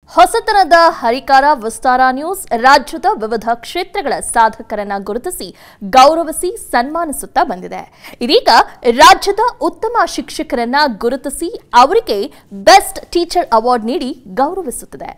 ಹೊಸತನದ ಹರಿಕಾರ ವಿಸ್ತಾರ ನ್ಯೂಸ್ ರಾಜ್ಯದ ವಿವಿಧ ಕ್ಷೇತ್ರಗಳ ಸಾಧಕರನ್ನ ಗುರುತಿಸಿ ಗೌರವಿಸಿ ಸನ್ಮಾನಿಸುತ್ತಾ ಬಂದಿದೆ ಇದೀಗ ರಾಜ್ಯದ ಉತ್ತಮ ಶಿಕ್ಷಕರನ್ನ ಗುರುತಿಸಿ ಅವರಿಗೆ ಬೆಸ್ಟ್ ಟೀಚರ್ ಅವಾರ್ಡ್ ನೀಡಿ ಗೌರವಿಸುತ್ತಿದೆ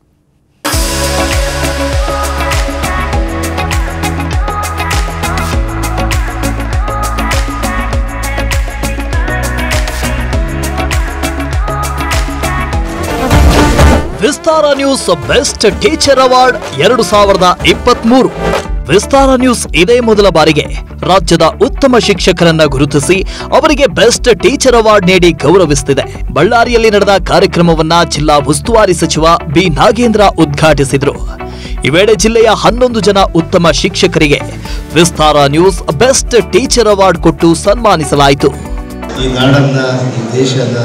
Vistara news best teacher award ಎರಡು ಸಾವಿರದ ಇಪ್ಪತ್ಮೂರು ವಿಸ್ತಾರ ನ್ಯೂಸ್ ಇದೇ ಮೊದಲ ಬಾರಿಗೆ ರಾಜ್ಯದ ಉತ್ತಮ ಶಿಕ್ಷಕರನ್ನ ಗುರುತಿಸಿ ಅವರಿಗೆ ಬೆಸ್ಟ್ ಟೀಚರ್ ಅವಾರ್ಡ್ ನೀಡಿ ಗೌರವಿಸುತ್ತಿದೆ ಬಳ್ಳಾರಿಯಲ್ಲಿ ನಡೆದ ಕಾರ್ಯಕ್ರಮವನ್ನ ಜಿಲ್ಲಾ ಉಸ್ತುವಾರಿ ಸಚಿವ ಬಿ ನಾಗೇಂದ್ರ ಉದ್ಘಾಟಿಸಿದರು ಈ ವೇಳೆ ಜಿಲ್ಲೆಯ ಹನ್ನೊಂದು ಜನ ಉತ್ತಮ ಶಿಕ್ಷಕರಿಗೆ Vistara news best teacher award ಕೊಟ್ಟು ಸನ್ಮಾನಿಸಲಾಯಿತು ಈ ನಾಡನ್ನ ಈ ದೇಶನ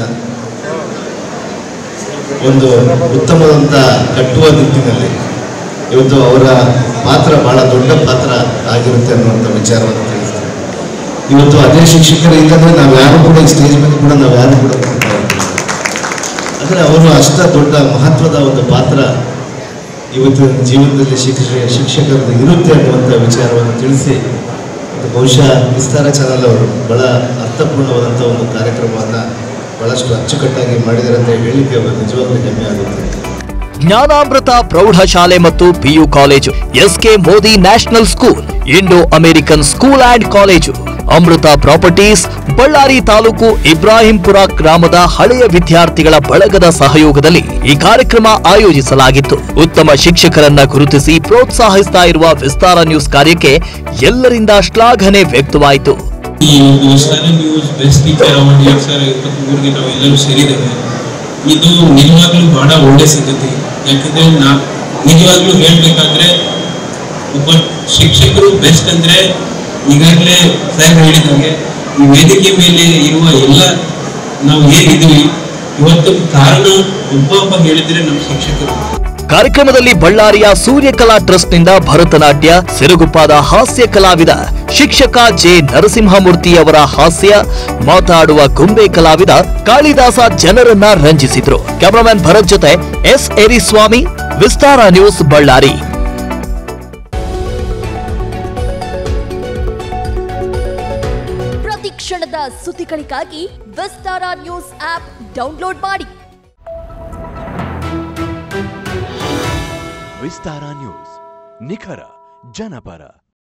ಒಂದು ಉತ್ತಮವಾದಂಥ ಕಟ್ಟುವ ನಿಟ್ಟಿನಲ್ಲಿ ಇವತ್ತು ಅವರ ಪಾತ್ರ ಬಹಳ ದೊಡ್ಡ ಪಾತ್ರ ಆಗಿರುತ್ತೆ ಅನ್ನುವಂಥ ವಿಚಾರವನ್ನು ತಿಳಿಸ್ತಾರೆ ಇವತ್ತು ಅದೇ ಶಿಕ್ಷಕರು ಇಲ್ಲಂದ್ರೆ ನಾವು ಯಾರು ಕೂಡ ಈ ಸ್ಟೇಜ್ ಮೇಲೆ ಕೂಡ ನಾವು ಯಾರು ಕೂಡ ಬರ್ತಾ ಇರ್ಲಿಲ್ಲ. ಅಂದರೆ ಅವರು ಅಷ್ಟ ದೊಡ್ಡ ಮಹತ್ವದ ಒಂದು ಪಾತ್ರ ಇವತ್ತಿನ ಜೀವನದಲ್ಲಿ ಶಿಕ್ಷಕ ಶಿಕ್ಷಕರದ್ದು ಇರುತ್ತೆ ಅನ್ನುವಂಥ ವಿಚಾರವನ್ನು ತಿಳಿಸಿ ಮತ್ತು ಬಹುಶಃ ವಿಸ್ತಾರ ಚಾನಲ್ ಅವರು ಬಹಳ ಅರ್ಥಪೂರ್ಣವಾದಂಥ ಒಂದು ಕಾರ್ಯಕ್ರಮವನ್ನು ಬಹಳಷ್ಟು ಅಚ್ಚುಕಟ್ಟಾಗಿ ಮಾಡಿದ್ದಾರೆ ಅಂತ ಹೇಳಲಿಕ್ಕೆ ಅವರು ನಿಜವಾಗ್ಲೂ ಹೆಮ್ಮೆ ಆಗುತ್ತೆ ಜ್ಞಾನಾಮೃತ ಪ್ರೌಢಶಾಲೆ ಮತ್ತು PU college S K Modi national school Indo American school and college Amrita properties Ballari ತಾಲೂಕು ಇಬ್ರಾಹಿಂಪುರ ಗ್ರಾಮದ ಹಳೆಯ ವಿದ್ಯಾರ್ಥಿಗಳ ಬಳಗದ ಸಹಯೋಗದಲ್ಲಿ ಈ ಕಾರ್ಯಕ್ರಮ ಆಯೋಜಿಸಲಾಗಿತ್ತು ಉತ್ತಮ ಶಿಕ್ಷಕರನ್ನ ಗುರುತಿಸಿ ಪ್ರೋತ್ಸಾಹಿಸ್ತಾ ಇರುವ ವಿಸ್ತಾರ ನ್ಯೂಸ್ ಕಾರ್ಯಕ್ಕೆ ಎಲ್ಲರಿಂದ ಶ್ಲಾಘನೆ ವ್ಯಕ್ತವಾಯಿತು ಈ ಒಂದು Vistara news best teacher award ಎರಡು ಸಾವಿರ ಇಪ್ಪತ್ತ್ಮೂರಿಗೆ ನಾವು ಎಲ್ಲರೂ ಸೇರಿದ್ದೇವೆ ಇದು ನಿಜವಾಗ್ಲೂ ಬಹಳ ಒಳ್ಳೆ ಸಿದ್ಧತೆ ಯಾಕಂದ್ರೆ ನಾ ನಿಜವಾಗ್ಲೂ ಹೇಳ್ಬೇಕಾದ್ರೆ ಒಬ್ಬ ಶಿಕ್ಷಕರು ಬೆಸ್ಟ್ ಅಂದ್ರೆ ಈಗಾಗಲೇ ಸಾಹೇಬ್ ಹೇಳಿದಂಗೆ ಈ ವೇದಿಕೆ ಮೇಲೆ ಇರುವ ಎಲ್ಲ ನಾವು ಏನಿದ್ದೀವಿ ಇವತ್ತು ಕಾರಣ ಒಬ್ಬ ಒಬ್ಬ ಹೇಳಿದ್ರೆ ನಮ್ಮ ಶಿಕ್ಷಕರು ಕಾರ್ಯಕ್ರಮದಲ್ಲಿ ಬಳ್ಳಾರಿಯ ಸೂರ್ಯಕಲಾ ಟ್ರಸ್ಟ್ನಿಂದ ಭರತನಾಟ್ಯ ಸಿರುಗುಪ್ಪಾದ ಹಾಸ್ಯ ಕಲಾವಿದ ಶಿಕ್ಷಕ ಜೆ ನರಸಿಂಹಮೂರ್ತಿ ಅವರ ಹಾಸ್ಯ ಮಾತಾಡುವ ಗೊಂಬೆ ಕಲಾವಿದ ಕಾಳಿದಾಸ ಜನರನ್ನ ರಂಜಿಸಿದ್ರು ಕ್ಯಾಮರಾಮನ್ ಭರತ್ ಜೊತೆ ಎಸ್ ಎರಿಸ್ವಾಮಿ ವಿಸ್ತಾರ ನ್ಯೂಸ್ ಬಳ್ಳಾರಿ ಪ್ರತಿ ಕ್ಷಣದ ಸುದ್ದಿಗಳಿಗಾಗಿ ವಿಸ್ತಾರ ನ್ಯೂಸ್ ಆಪ್ ಡೌನ್ಲೋಡ್ ಮಾಡಿ ವಿಸ್ತಾರ ನ್ಯೂಸ್ ನಿಖರ ಜನಪರ